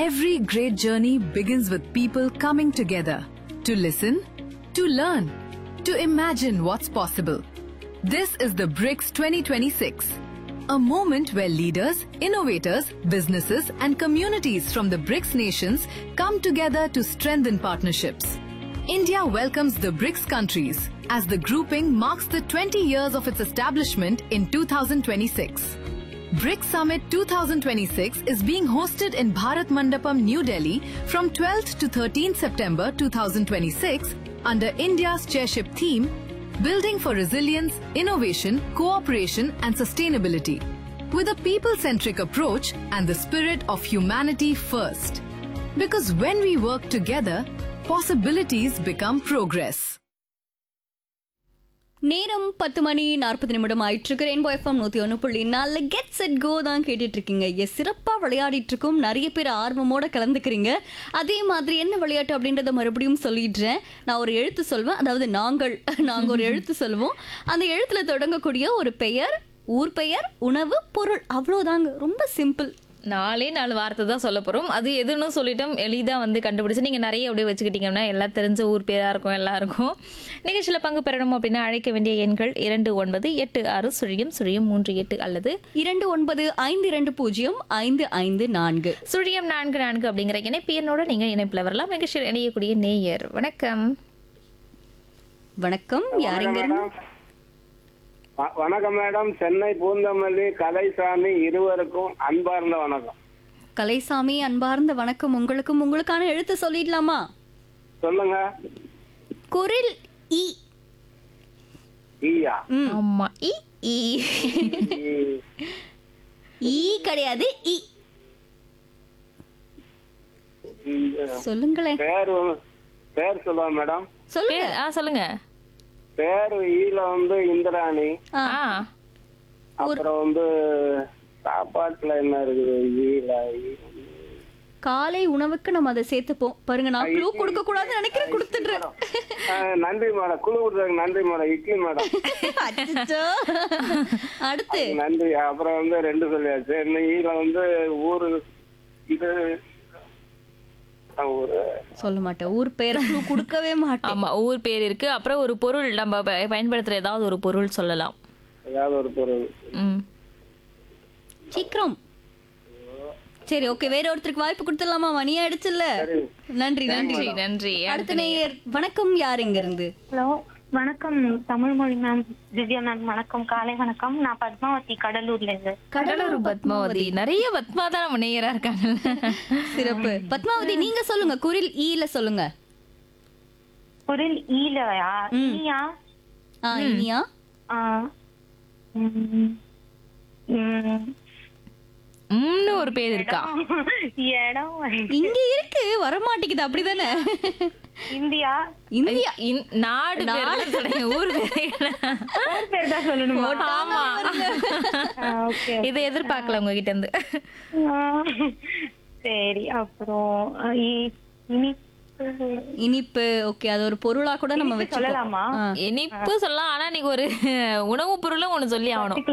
Every great journey begins with people coming together to listen, to learn, to imagine what's possible. This is the BRICS 2026, a moment where leaders, innovators, businesses, and communities from the BRICS nations come together to strengthen partnerships. India welcomes the BRICS countries as the grouping marks the 20 years of its establishment in 2026. BRICS Summit 2026 is being hosted in Bharat Mandapam, New Delhi from 12th to 13th September 2026 under India's chairship theme Building for Resilience, Innovation, Cooperation and Sustainability with a people centric approach and the spirit of humanity first. Because when we work together, possibilities become progress. நேரம் பத்து மணி நாற்பது நிமிடம் ஆயிட்டு இருக்கு rainbow FM நூத்தி ஒன்று புள்ளி நாலு கெட் செட் கோ தான் கேட்டுட்டு இருக்கீங்க எஸ் சிறப்பாக விளையாடிட்டு இருக்கோம் நிறைய பேர் ஆர்வமோட கலந்துக்கிறீங்க அதே மாதிரி என்ன விளையாட்டு அப்படின்றத மறுபடியும் சொல்லிடுறேன் நான் ஒரு எழுத்து சொல்வேன் அதாவது நாங்கள் நாங்கள் ஒரு எழுத்து சொல்லுவோம் அந்த எழுத்துல தொடங்கக்கூடிய ஒரு பெயர் ஊர் பெயர் உணவு பொருள் அவ்வளோதாங்க ரொம்ப சிம்பிள் நாலே நாலு வார்த்தை தான் சொல்ல போகிறோம் அது எதுன்னு சொல்லிட்டோம் எளிதாக வந்து கண்டுபிடிச்சு நீங்கள் நிறைய அப்படியே வச்சுக்கிட்டீங்கன்னா எல்லாம் தெரிஞ்ச ஊர் பேராக இருக்கும் எல்லாம் இருக்கும் நிகழ்ச்சியில் பங்கு பெறணும் அப்படின்னா அழைக்க வேண்டிய எண்கள் இரண்டு ஒன்பது எட்டு ஆறு சுழியம் சுழியம் மூன்று எட்டு அல்லது இரண்டு ஒன்பது ஐந்து இரண்டு பூஜ்ஜியம் ஐந்து ஐந்து நான்கு சுழியம் நான்கு நான்கு அப்படிங்கிற இணைப்பு எண்ணோட நீங்கள் இணைப்பில் வரலாம் நிகழ்ச்சியில் இணையக்கூடிய நேயர் வணக்கம் வணக்கம் யாருங்க இருந்து? வ- வணக்கம் மேடம் சென்னை பூந்தமல்லி கலைசாமி இருவருக்கும் அன்பார்ந்த வணக்கம் கலைசாமி அன்பார்ந்த வணக்கம் உங்களுக்கும் உங்களுக்கான எழுத்து சொல்லிடலாமா சொல்லுங்க குரில் இ ஈயா ஆமா இ ஈ ஈ- ஈ கிடையாது இ இந்த சொல்லுங்களேன் பேர் வந்து- பேர் சொல்லுவா மேடம் சொல்லுங்க பேர் ஆ சொல்லுங்க பேர் ஈல வந்து இந்திராணி ஆ, ஆ அப்புறம் வந்து சாப்பாட்டுல என்ன இருக்குது ஈல ஈ- காலை உணவுக்கு நம்ம அதை சேர்த்துப்போம் பாருங்க நான் க்ளூ கொடுக்க கூடாதுன்னு நினைக்கிறேன் கொடுத்துடுறேன் ஆ, நன்றி மேடம் குழு கொடுத்ததுக்கு நன்றி மேடம் இட்லி மேடம் அச்சச்சோ. அடுத்து நன்றி அப்புறம் வந்து ரெண்டு சொல்லியாச்சு இன்னும் ஈல வந்து ஊரு இது ஊரு சொல்ல மாட்டேன் ஊர் பேர் க்ளூ கொடுக்கவே மாட்டேன் ஆமா ஊர் பேர் இருக்கு அப்புறம் ஒரு பொருள் நம்ம ப- பயன்படுத்துற ஏதாவது ஒரு பொருள் சொல்லலாம் ஏதாவது ஒரு பொருள் ம் சீக்கிரம் சரி ஓகே வேற ஒருத்தருக்கு வாய்ப்பு கொடுத்துடலாமா மணி ஆயிடுச்சுல்ல நன்றி நன்றி நன்றி நன்றி அடுத்த நேயர் வணக்கம் யார் இங்க இருந்து ஹலோ வணக்கம் தமிழ்மொழி மேம் திவ்யா மேம் வணக்கம் காலை வணக்கம் நான் பத்மாவதி கடலூர்ல இருந்து கடலூர் பத்மாவதி நிறைய பத்மா தான் நம்ம நேயரா இருக்காங்கல்ல சிறப்பு பத்மாவதி நீங்க சொல்லுங்க குரில் ஈல சொல்லுங்க பொருள் ஈலயா ஈயா ஆ இனியா ஆ, ம், ம், ம்னு ஒரு பேர் இருக்கா இடம் இங்க இருக்கு வர மாட்டேங்குது அப்படிதானே இந்தியா இந்தியா இந்- நாடு பேர்லாம் சொல்லுங்க, ஊர் பேர் ஊர் பேர் தான் சொல்லணுமா ஆமா ஓகே இதை எதிர்பார்க்கல உங்ககிட்ட இருந்து சரி அப்புறம் ஆ, இ- இனிப்பு இனிப்பு ஓகே அது ஒரு பொருளா கூட நம்ம இனிப்பு வச்சுக்கலாம் சொல்லலாமா ஆ. இனிப்பு சொல்லலாம் ஆனா நீங்க ஒரு உணவு பொருளும் ஒண்ணு சொல்லி ஆகணும்